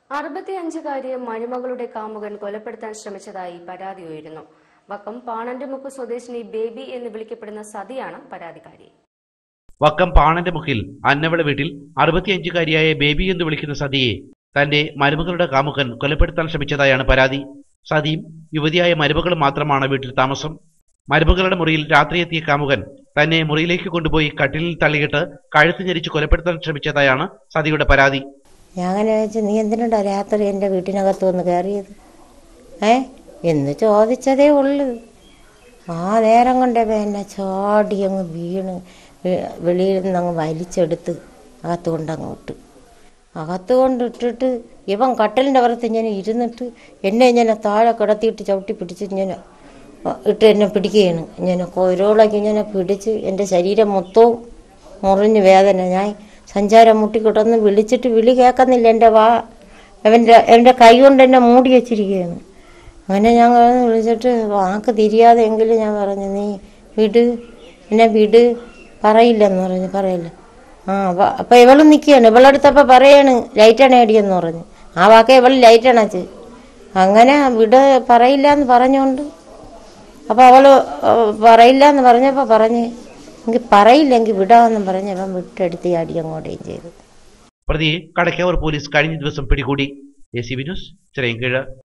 അറുപത്തിയഞ്ചുകാരിയെ മരുമകളുടെ കാമുകൻ കൊലപ്പെടുത്താൻ ശ്രമിച്ചതായി പരാതി ഉയരുന്നു വക്കം പാണന്റുമുക്ക് സ്വദേശിനി ബേബി എന്ന് വിളിക്കപ്പെടുന്ന സതിയാണ് പരാതിക്കാരി വക്കം പാണന്റെ മുക്കിൽ അന്നവിള വീട്ടിൽ അറുപത്തിയഞ്ചുകാരിയായ ബേബി എന്ന് വിളിക്കുന്ന സതിയെ തന്റെ മരുമകളുടെ കാമുകൻ കൊലപ്പെടുത്താൻ ശ്രമിച്ചതായാണ് പരാതി സതിയും യുവതിയായ മരുമകളും മാത്രമാണ് വീട്ടിൽ താമസം മരുമകളുടെ മുറിയിൽ രാത്രി എത്തിയ കാമുകൻ തന്നെ മുറിയിലേക്ക് കൊണ്ടുപോയി കട്ടിലിൽ തള്ളിയിട്ട് കഴുത്ത് ഞെരിച്ച് കൊലപ്പെടുത്താൻ ശ്രമിച്ചതായാണ് സതിയുടെ പരാതി ഞാൻ അങ്ങനെ വെച്ച് നീ എന്തിനുണ്ടാ രാത്രി എൻ്റെ വീട്ടിനകത്ത് വന്ന് കയറിയത് ഏ എന്ന് ചോദിച്ചതേ ഉള്ളു ആ നേരം കൊണ്ടേ എന്നെ ചാടി അങ്ങ് വീണ് വെ- വെളിയിൽ നിന്ന് അങ്ങ് വലിച്ചെടുത്ത് അകത്ത് കൊണ്ടങ്ങ് ഇട്ട് അകത്ത് കൊണ്ടിട്ടിട്ട് ഇവൻ കട്ടലിൻ്റെ പുറത്ത് ഇങ്ങനെ ഇരുന്നിട്ട് എന്നെ ഇങ്ങനെ താഴെ കിടത്തിയിട്ട് ചവിട്ടി പിടിച്ച് ഇങ്ങനെ ഇട്ട് എന്നെ പിടിക്കുകയാണ് ഇങ്ങനെ കൊരോളൊക്കെ ഇങ്ങനെ പിടിച്ച് എൻ്റെ ശരീരം മൊത്തവും മുറിഞ്ഞ് വേദന ഞാൻ സഞ്ചാരം മുട്ടിക്കിട്ടൊന്ന് വിളിച്ചിട്ട് വിളി കേൾക്കുന്നില്ല എൻ്റെ വാ അവൻ്റെ എൻ്റെ കൈ കൊണ്ട് എന്നെ മൂടി വെച്ചിരിക്കുകയാണ് അങ്ങനെ ഞാൻ കിടന്ന് വിളിച്ചിട്ട് വാക്ക് തിരിയാതെ എങ്കിലും ഞാൻ പറഞ്ഞു നീ വിട് എന്നെ വിട് പറയില്ലെന്ന് പറഞ്ഞു പറയില്ല ആ അപ്പം അപ്പം ഇവളും നിൽക്കുകയാണ് ഇവളെടുത്തപ്പോൾ പറയാണ് ലൈറ്റാണ് അടിയെന്ന് പറഞ്ഞു ആ വാക്കെ ഇവൾ ലൈറ്റാണ് അച്ച് അങ്ങനെ വിട് പറയില്ല എന്ന് പറഞ്ഞുകൊണ്ട് അപ്പോൾ അവൾ പറയില്ല എന്ന് പറഞ്ഞപ്പോൾ പറഞ്ഞ് എനിക്ക് പറയില്ലെങ്കിൽ വിടാമെന്നും പറഞ്ഞ് അവൻ വിട്ടെടുത്ത് ഈ അടി അങ്ങോട്ടേയും ചെയ്തു പ്രതിയെ കടക്കാവൂർ പോലീസ് കഴിഞ്ഞ ദിവസം പിടികൂടി A C B news Chirayinkeezhu